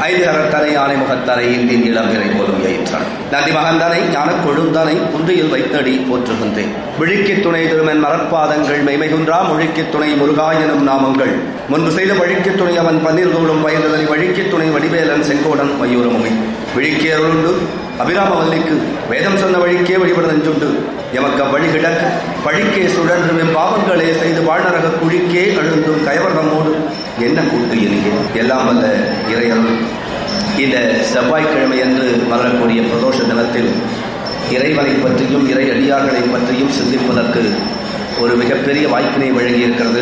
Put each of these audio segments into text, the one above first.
ஐந்து கரத்தனை யானை முகத்தனை இந்தின் இளம்பிறை போலும் எயிற்றான் நந்தி மகந்தனை ஞானக் கொழுந்தனை குன்றியில் வைத்தடி போற்றுகின்றேன் விழிக்கித் துணை திருமன் மலர்பாதங்கள் மெய்மைகுன்றா மொழிக்கித் துணை முருகா எனும் நாமங்கள் முன்பு செய்த வழிக்கித் துணை அவன் பன்னீர் தோளும் பயந்ததனை வழிக்கித் துணை வடிவேலன் செங்கோடன் மயூரமுமை விழிக்கே அருளுண்டு அபிராமவல்லிக்கு வேதம் சொன்ன வழிக்கே வழிபட நெஞ்சுண்டு எமக்கு அவ்வழி கிடக்க பழிக்கே சுழன்று வெம் பாவங்களே செய்து வாழ்நரக குழிக்கே அழுந்தும் கயவர்தமோடு என்ன கூட்டு இனியே எல்லாம் வல்ல இறையருள் இந்த செவ்வாய்க்கிழமை என்று மலரக்கூடிய பிரதோஷ தினத்தில் இறைவனை பற்றியும் இறை அடியார்களை பற்றியும் சிந்திப்பதற்கு ஒரு மிகப்பெரிய வாய்ப்பினை வழங்கியிருக்கிறது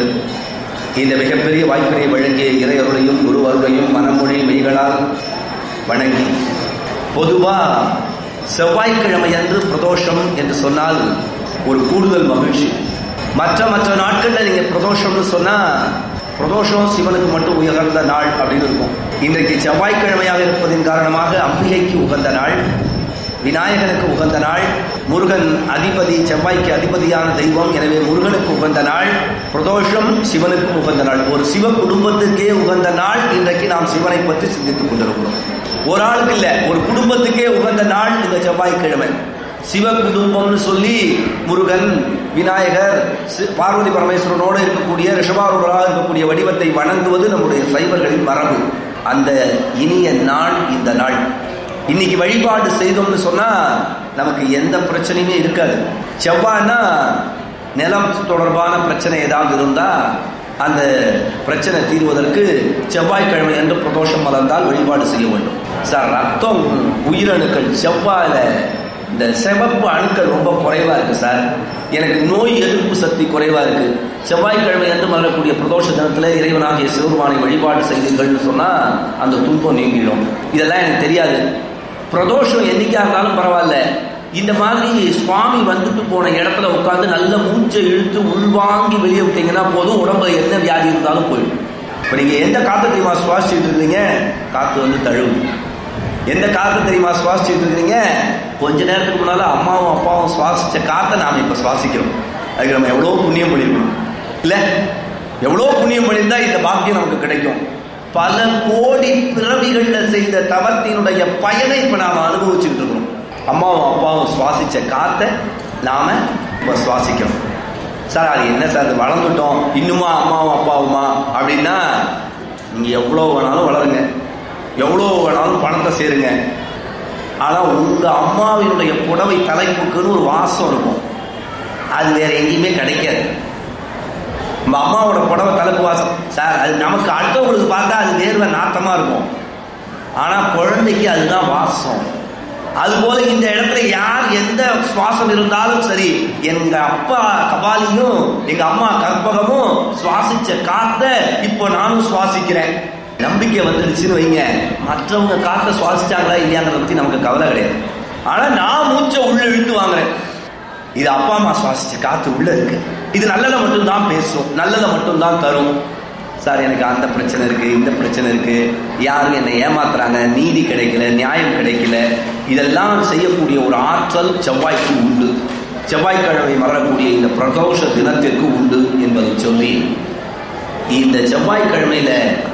இந்த மிகப்பெரிய வாய்ப்பினை வழங்கிய இறையருளையும் குரு அருளையும் மனமொழி மெய்களால் வணங்கி பொதுவா செவ்வாய்க்கிழமை அன்று பிரதோஷம் என்று சொன்னால் ஒரு கூடுதல் மகிழ்ச்சி மற்ற மற்ற நாட்களில் நீங்க பிரதோஷம்னு சொன்னா பிரதோஷம் சிவனுக்கு மட்டும் உயர்ந்த நாள் அப்படின்னு இருக்கும் இன்றைக்கு செவ்வாய்க்கிழமையாக இருப்பதின் காரணமாக அம்பிகைக்கு உகந்த நாள் விநாயகனுக்கு உகந்த நாள் முருகன் அதிபதி செவ்வாய்க்கு அதிபதியான தெய்வம் எனவே முருகனுக்கு உகந்த நாள் பிரதோஷம் சிவனுக்கும் உகந்த நாள் ஒரு சிவ குடும்பத்துக்கே உகந்த நாள் இன்றைக்கு நாம் சிவனை பற்றி சிந்தித்துக் கொண்டிருக்கிறோம் ஒரு ஆளுக்கு இல்ல ஒரு குடும்பத்துக்கே உகந்த நாள் இந்த செவ்வாய்க்கிழமை சிவ குடும்பம்னு சொல்லி முருகன் விநாயகர் சி- பார்வதி பரமேஸ்வரனோடு இருக்கக்கூடிய ரிஷபாரூபராக இருக்கக்கூடிய வடிவத்தை வணங்குவது நம்முடைய சைவர்களின் மரபு அந்த இனிய நாள் இந்த நாள் இன்னைக்கு வழிபாடு செய்தோம்னு சொன்னா நமக்கு எந்த பிரச்சனையுமே இருக்காது செவ்வாய்னா நிலம் தொடர்பான பிரச்சனை ஏதாவது இருந்தா அந்த பிரச்சனை தீர்வதற்கு செவ்வாய்க்கிழமை என்று பிரதோஷம் மலர்ந்தால் வழிபாடு செய்ய வேண்டும் சார் ரத்தம் உயிரணுக்கள் செவ்வாயில இந்த சிவப்பு அணுக்கள் ரொம்ப குறைவா இருக்கு சார் எனக்கு நோய் எதிர்ப்பு சக்தி குறைவா இருக்கு செவ்வாய்க்கிழமை என்று மலரக்கூடிய பிரதோஷ தினத்துல இறைவனாகிய சிவருமானை வழிபாடு செய்தீர்கள்னு சொன்னா அந்த துன்பம் நீங்கிடும் இதெல்லாம் எனக்கு தெரியாது பிரதோஷம் என்னைக்கா இருந்தாலும் பரவாயில்ல இந்த மாதிரி சுவாமி வந்துட்டு போன இடத்துல உட்காந்து நல்ல மூச்சை இழுத்து உள்வாங்கி வெளியே விட்டீங்கன்னா போதும் உடம்புல என்ன வியாதி இருந்தாலும் போயிடும் இப்போ நீங்க எந்த காத்து தெரியுமா சுவாசிச்சுட்டு இருக்கீங்க காத்து வந்து தழுவும் எந்த காத்து தெரியுமா சுவாசிச்சுட்டு இருக்கீங்க கொஞ்ச நேரத்துக்கு முன்னால அம்மாவும் அப்பாவும் சுவாசிச்ச காத்தை நாம இப்ப சுவாசிக்கிறோம் அதுக்கு நம்ம எவ்வளவு புண்ணியம் பண்ணிருக்கணும் இல்ல எவ்வளவு புண்ணியம் பண்ணியிருந்தா இந்த பாக்கியம் நமக்கு கிடைக்கும் பல கோடி பிறவிகள்ல செய்த தவத்தினுடைய பயனை இப்ப நாம அனுபவிச்சுட்டு இருக்கிறோம் அம்மாவும் அப்பாவும் சுவாசிச்ச காத்தை நாம இப்ப சுவாசிக்கிறோம் சார் அது என்ன சார் அது வளர்ந்துட்டோம் இன்னுமா அம்மாவும் அப்பாவுமா அப்படின்னா நீங்க எவ்வளவு வேணாலும் வளருங்க எவ்வளவு வேணாலும் பணத்தை சேருங்க ஆனா உங்க அம்மாவினுடைய புடவை தலைப்புக்குன்னு ஒரு வாசம் இருக்கும் அது வேற எங்கேயுமே கிடைக்காது நம்ம அம்மாவோட புடவை தலைப்பு வாசம் சார் அது நமக்கு அடுத்தவங்களுக்கு பார்த்தா அது வேர்வை நாத்தமா இருக்கும் ஆனா குழந்தைக்கு அதுதான் வாசம் அதுபோல இந்த இடத்துல யார் எந்த சுவாசம் இருந்தாலும் சரி எங்க அப்பா கபாலியும் எங்க அம்மா கற்பகமும் சுவாசிச்ச காத்த இப்போ நானும் சுவாசிக்கிறேன் நம்பிக்கை வந்துடுச்சுன்னு வைங்க மற்றவங்க காத்த சுவாசிச்சாங்களா இல்லையாங்கிறத பத்தி நமக்கு கவலை கிடையாது ஆனா நான் மூச்சை உள்ள இழுத்து வாங்குறேன் இது அப்பா அம்மா சுவாசிச்ச காத்து உள்ள இருக்கு இது நல்லதை மட்டும்தான் பேசும் நல்லதை மட்டும்தான் தரும் சார் எனக்கு அந்த பிரச்சனை இருக்கு இந்த பிரச்சனை இருக்கு யாரும் என்னை ஏமாத்துறாங்க நீதி கிடைக்கல நியாயம் கிடைக்கல இதெல்லாம் செய்யக்கூடிய ஒரு ஆற்றல் செவ்வாய்க்கு உண்டு செவ்வாய்க்கிழமை மலரக்கூடிய இந்த பிரதோஷ தினத்திற்கு உண்டு என்பதை சொல்லி இந்த செவ்வாய்க்கிழமையில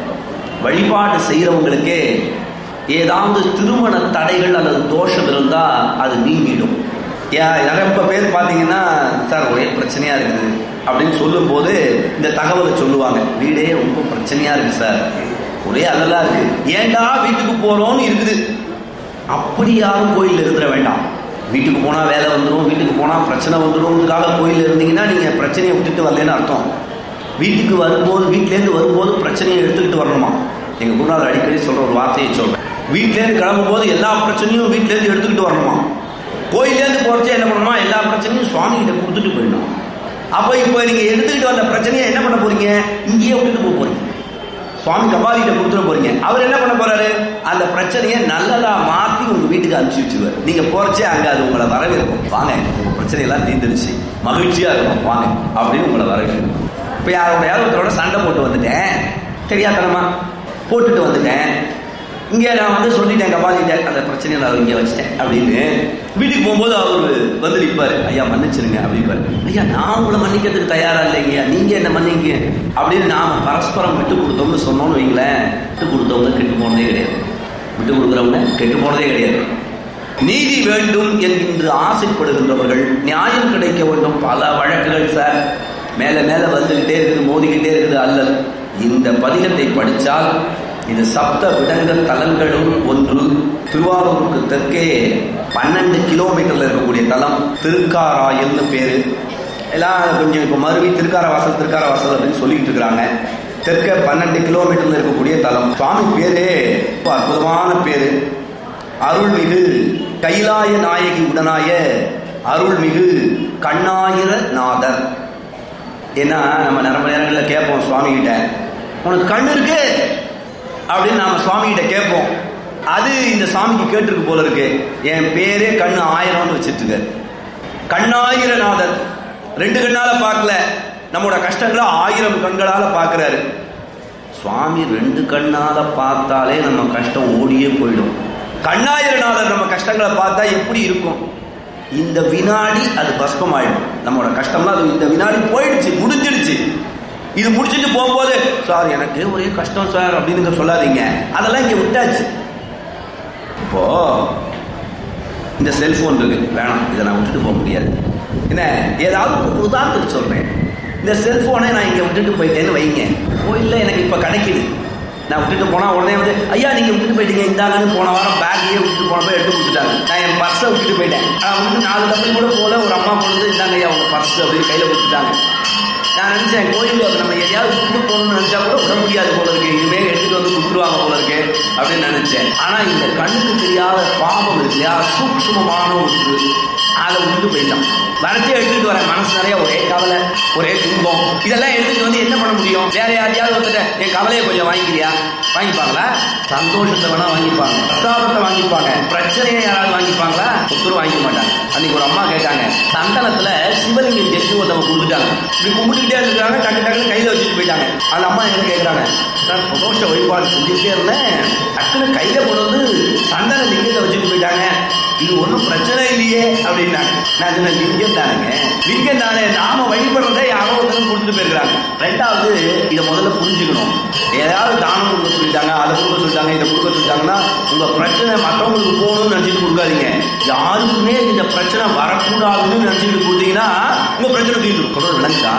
வழிபாடு செய்யறவங்களுக்கே ஏதாவது திருமண தடைகள் அல்லது தோஷம் இருந்தா அது நீங்கிடும் ஏன் நிறைய பேர் பார்த்தீங்கன்னா சார் ஒரே பிரச்சனையா இருக்குது அப்படின்னு சொல்லும்போது இந்த தகவலை சொல்லுவாங்க வீடே ரொம்ப பிரச்சனையா இருக்கு சார் ஒரே அதெல்லாம் இருக்கு ஏன்டா வீட்டுக்கு போறோம்னு இருக்குது அப்படி யாரும் கோயில் இருந்துட வேண்டாம் வீட்டுக்கு போனா வேலை வந்துடும் வீட்டுக்கு போனா பிரச்சனை வந்துடும்ன்றதுக்காக கோயில் இருந்தீங்கன்னா நீங்க பிரச்சனையை விட்டுட்டு வரலன்னு அர்த்தம் வீட்டுக்கு வரும்போது வீட்டிலேருந்து வரும்போது பிரச்சனையை எடுத்துக்கிட்டு வரணுமா எங்க குருநாதர் அடிக்கடி சொல்ற ஒரு வார்த்தையை சொல்றேன் வீட்டிலேருந்து கிளம்பும்போது எல்லா பிரச்சனையும் வீட்டிலேருந்து எடுத்துக்கிட்டு வரணுமா கோயிலேருந்து போறச்சே என்ன பண்ணணுமா எல்லா பிரச்சனையும் சுவாமி கிட்ட கொடுத்துட்டு போயிடணும் அப்போ இப்போ நீங்க எடுத்துக்கிட்டு வந்த பிரச்சனையை என்ன பண்ண போறீங்க இங்கேயே விட்டுட்டு போக போறீங்க சுவாமி கபாலிகிட்ட கொடுத்துட போறீங்க அவர் என்ன பண்ண போறாரு அந்த பிரச்சனையை நல்லதா மாத்தி உங்க வீட்டுக்கு அனுப்பிச்சு வச்சுருவார் நீங்க போறச்சே அங்க அது உங்களை வரவேற்கும் வாங்க உங்க பிரச்சனையெல்லாம் தீர்ந்துருச்சு மகிழ்ச்சியா இருக்கும் வாங்க அப்படின்னு உங்களை வரவேற்கும் இப்போ யாரோட யாரோட சண்டை போட்டு வந்துட்டேன் தெரியாதனமா போட்டுட்டு வந்துட்டேன் இங்கே நான் வந்து சொல்லிட்டேன் கபாலிட்ட அந்த பிரச்சனையை நான் இங்கே வச்சுட்டேன் அப்படின்னு வீட்டுக்கு போகும்போது அவர் வந்து நிற்பாரு ஐயா மன்னிச்சிருங்க அப்படிப்பாரு ஐயா நான் உங்களை மன்னிக்கிறதுக்கு தயாரா இல்லைங்கய்யா நீங்க என்ன மன்னிங்க அப்படின்னு நாம பரஸ்பரம் விட்டு கொடுத்தோம்னு சொன்னோம்னு வைங்களேன் விட்டு கொடுத்தவங்க கெட்டு போனதே கிடையாது விட்டு கொடுக்குறவங்க கெட்டு போனதே கிடையாது நீதி வேண்டும் என்கின்ற ஆசைப்படுகின்றவர்கள் நியாயம் கிடைக்க வேண்டும் பல வழக்குகள் சார் மேல மேல வந்துகிட்டே இருக்குது மோதிக்கிட்டே இருக்குது அல்லல் இந்த பதிகத்தை படித்தால் இது சப்த விடங்க தலங்களும் ஒன்று திருவாரூருக்கு தெற்கே பன்னெண்டு கிலோமீட்டர்ல இருக்கக்கூடிய தலம் திருக்காராயல்னு பேரு எல்லாம் கொஞ்சம் இப்போ மருவி திருக்காரவாசல் திருக்காரவாசல் அப்படின்னு சொல்லிட்டு இருக்கிறாங்க தெற்க பன்னெண்டு கிலோமீட்டர்ல இருக்கக்கூடிய தலம் சுவாமி பேரே ரொம்ப அற்புதமான பேரு அருள்மிகு கைலாய நாயகி உடனாய அருள்மிகு கண்ணாயிர நாதர் ஏன்னா நம்ம நிரம்ப நேரங்களில் கேட்போம் சுவாமி கிட்ட உனக்கு கண் இருக்கு அப்படின்னு நாம சுவாமி கிட்ட கேட்போம் அது இந்த சாமிக்கு கேட்டிருக்கு போல இருக்கு என் பேரே கண்ணு ஆயிரம்னு வச்சிட்டு இருக்காரு கண்ணாயிரநாதர் ரெண்டு கண்ணால பார்க்கல நம்மளோட கஷ்டங்களை ஆயிரம் கண்களால பார்க்கிறாரு சுவாமி ரெண்டு கண்ணால பார்த்தாலே நம்ம கஷ்டம் ஓடியே போயிடும் கண்ணாயிரநாதர் நம்ம கஷ்டங்களை பார்த்தா எப்படி இருக்கும் இந்த வினாடி அது பஸ்பம் ஆயிடும் நம்மளோட கஷ்டம்லாம் அது இந்த வினாடி போயிடுச்சு முடிஞ்சிடுச்சு இது முடிச்சிட்டு போகும்போது சார் எனக்கு ஒரே கஷ்டம் சார் அப்படின்னு நீங்க சொல்லாதீங்க அதெல்லாம் இங்க விட்டாச்சு இப்போ இந்த செல்போன் இருக்கு வேணாம் இதை நான் விட்டுட்டு போக முடியாது என்ன ஏதாவது ஒரு உதாரணத்துக்கு சொல்றேன் இந்த செல்போனை நான் இங்க விட்டுட்டு போயிட்டேன்னு வைங்க கோயில்ல எனக்கு இப்ப கிடைக்குது நான் விட்டுட்டு போனா உடனே வந்து ஐயா நீங்க விட்டுட்டு போயிட்டீங்க இந்தாங்கன்னு போன வாரம் பேக்கையே விட்டுட்டு போனப்போ எடுத்து கொடுத்துட்டாங்க நான் என் பர்ஸை விட்டுட்டு போயிட்டேன் நான் வந்து நாலு தம்பி கூட போல ஒரு அம்மா கொண்டு இந்தாங்க ஐயா உங்க பர்ஸ் அப்படின்னு கையில கொடுத்துட்டாங்க நான் நினைச்சேன் கோயிலுக்கு நம்ம எதையாவது விட்டு போகணும்னு நினைச்சா கூட விட முடியாது போல இருக்கு இனிமே எடுத்துட்டு வந்து கொடுத்துருவாங்க போல இருக்கு அப்படின்னு நினைச்சேன் ஆனா இந்த கண்ணுக்கு தெரியாத பாவம் இருக்கு இல்லையா சூக்ஷ்மமான ஒன்று அதை விட்டுட்டு போயிட்டோம் வரச்சே எடுத்துட்டு வரேன் மனசு நிறைய ஒரே கவலை ஒரே துன்பம் இதெல்லாம் எடுத்துட்டு வந்து என்ன பண்ண முடியும் வேற யாரையாவது வந்துட்டு என் கவலையை கொஞ்சம் வாங்கிக்கிறியா வாங்கிப்பாங்களா சந்தோஷத்தை வேணா வாங்கிப்பாங்க பிரசாதத்தை வாங்கிப்பாங்க பிரச்சனையை யாராவது வாங்கிப்பாங்களா ஒருத்தரும் வாங்கிக்க மாட்டாங்க அன்னைக்கு ஒரு அம்மா கேட்டாங்க சந்தனத்துல சிவலிங்கம் ஜெட்டு ஒருத்தவங்க கொடுத்துட்டாங்க இப்படி கும்பிட்டுக்கிட்டே இருக்காங்க டக்கு டக்குன்னு கையில வச்சுட்டு போயிட்டாங்க அந்த அம்மா என்ன கேட்குறாங்க சார் பிரதோஷ வழிபாடு செஞ்சுட்டே இருந்தேன் டக்குன்னு கையில கொண்டு வந்து சந்தன லிங்கத்தை வச்சுட்டு போயிட்டாங்க இது ஒன்றும் பிரச்சனை இல்லையே அப்படின்னாங்க நான் சொன்ன லிங்கம் தானுங்க லிங்கம் தானே நாம வழிபடுறதை யாரோ ஒருத்தரும் கொடுத்துட்டு போயிருக்காங்க ரெண்டாவது இதை முதல்ல புரிஞ்சுக்கணும் ஏதாவது தானம் கொடுக்க சொல்லிட்டாங்க அதை கொடுக்க சொல்லிட்டாங்க இதை கொடுக்க சொல்லிட்டாங்கன்னா உங்க பிரச்சனை மற்றவங்களுக்கு போகணும்னு நினைச்சிட்டு கொடுக்காதீங்க யாருக்குமே இந்த பிரச்சனை வரக்கூடாதுன்னு நினைச்சிட்டு கொடுத்தீங்கன்னா உங்க பிரச்சனை தீர்ந்துடும் தொடர் விளங்குதா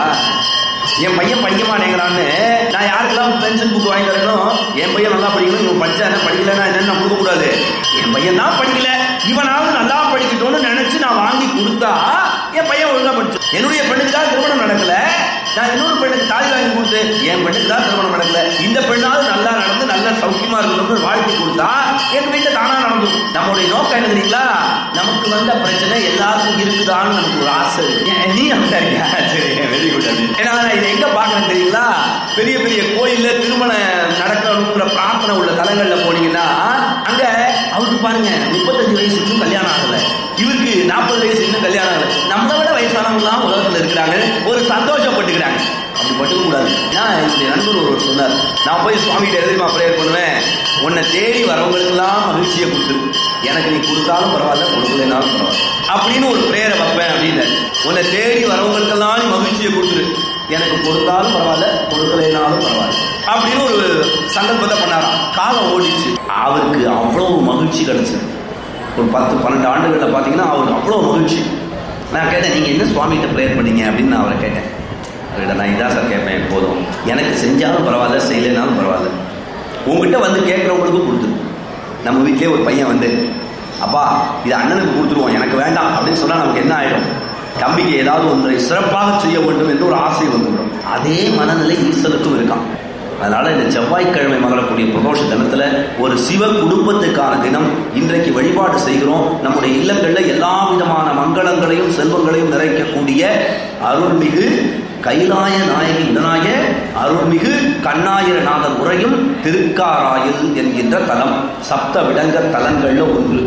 என் பையன் படிக்க மாட்டேங்கிறான்னு நான் யாருக்கெல்லாம் பென்ஷன் புக் வாங்கி தரணும் என் பையன் நல்லா படிக்கணும் இவன் படிச்சா என்ன படிக்கலன்னா என்னன்னு நான் கொடுக்க கூடாது என் பையன் தான் படிக்கல இவனாவது நல்லா படிக்கட்டும்னு நினைச்சு நான் வாங்கி கொடுத்தா என் பையன் ஒழுங்கா படிச்சு என்னுடைய பெண்ணுக்கு தான் திருமணம் நடக்கல நான் இன்னொரு பெண்ணுக்கு தாலி வாங்கி கொடுத்து என் பெண்ணுக்கு தான் திருமணம் நடக்கல இந்த பெண்ணாவது நல்லா நடந்து நல்லா சௌக்கியமா இருக்கணும்னு வாழ்க்கை கொடுத்தா எங்க வீட்டுல தானா நடந்தும் நம்மளுடைய நோக்கம் என்ன தெரியுங்களா நமக்கு வந்த பிரச்சனை எல்லாருக்கும் இருக்குதான்னு நமக்கு ஒரு ஆசை இருக்கு. ஏன் நீ நம்பிட்டாங்க சரி வெரி குட் ஏன்னா நான் இதை எங்க பாக்குறேன் தெரியுங்களா பெரிய பெரிய கோயில்ல திருமணம் நடக்கணுங்கிற பிரார்த்தனை உள்ள தலங்கள்ல போனீங்கன்னா அங்க அவருக்கு பாருங்க முப்பத்தஞ்சு வயசு இன்னும் கல்யாணம் ஆகல இவருக்கு நாற்பது வயசு இன்னும் கல்யாணம் ஆகல நம்மளை விட வயசானவங்களாம் உலகத்துல இருக்கிறாங்க ஒரு சந்தோஷப்பட்டுக்கிறாங்க அப்படி பட்டுக்க கூடாது நான் என்னுடைய நண்பர் ஒருவர் சொன்னார் நான் போய் சுவாமிகிட்ட எதிர்மா ப்ரேயர் பண்ணுவேன் உன்னை தேடி வரவங்களுக்கெல்லாம் மகிழ்ச்சியை கொடுத்துரு எனக்கு நீ கொடுத்தாலும் பரவாயில்ல கொடுக்கலைனாலும் பரவாயில்ல அப்படின்னு ஒரு ப்ரேயரை வைப்பேன் அப்படின்னு உன்னை தேடி வரவங்களுக்கெல்லாம் நீ மகிழ்ச்சியை கொடுத்துரு எனக்கு கொடுத்தாலும் பரவாயில்ல கொடுக்கலைனாலும் பரவாயில்ல அப்படின்னு ஒரு சங்கல்பத்தை பண்ணாராம் காலம் ஓடிச்சு அவருக்கு அவ்வளவு மகிழ்ச்சி கிடைச்சது ஒரு பத்து பன்னெண்டு ஆண்டுகளில் பார்த்தீங்கன்னா அவருக்கு அவ்வளோ மகிழ்ச்சி நான் கேட்டேன் நீங்கள் என்ன சுவாமிகிட்ட ப்ரேயர் பண்ணீங்க அப்படின்னு நான் அவரை கேட்டேன் அவர்கிட்ட நான் இதான் சார் கேட்பேன் எப்போதும் எனக்கு செஞ்சாலும் பரவாயில்ல செய்யலைனாலும் பரவாயில்ல உங்ககிட்ட வந்து கேட்குறவங்களுக்கும் கொடுத்துரு நம்ம வீட்டிலே ஒரு பையன் வந்து அப்பா இது அண்ணனுக்கு கொடுத்துருவோம் எனக்கு வேண்டாம் அப்படின்னு சொன்னால் நமக்கு என்ன ஆயிடும் தம்பிக்கு ஏதாவது ஒன்றை சிறப்பாக செய்ய வேண்டும் என்று ஒரு ஆசை வந்துவிடும் அதே மனநிலை ஈசலுக்கும் இருக்கான் அதனால இந்த செவ்வாய்க்கிழமை மகளக்கூடிய பிரதோஷ தினத்துல ஒரு சிவ குடும்பத்துக்கான தினம் இன்றைக்கு வழிபாடு செய்கிறோம் நம்முடைய இல்லங்களில் எல்லா விதமான மங்களங்களையும் செல்வங்களையும் நிறைக்கக்கூடிய அருள்மிகு கைலாய நாயகி உடனாய அருள்மிகு கண்ணாயிரநாதர் உரையும் திருக்காராயில் என்கின்ற தலம் சப்த விடங்க தலங்கள்ல ஒன்று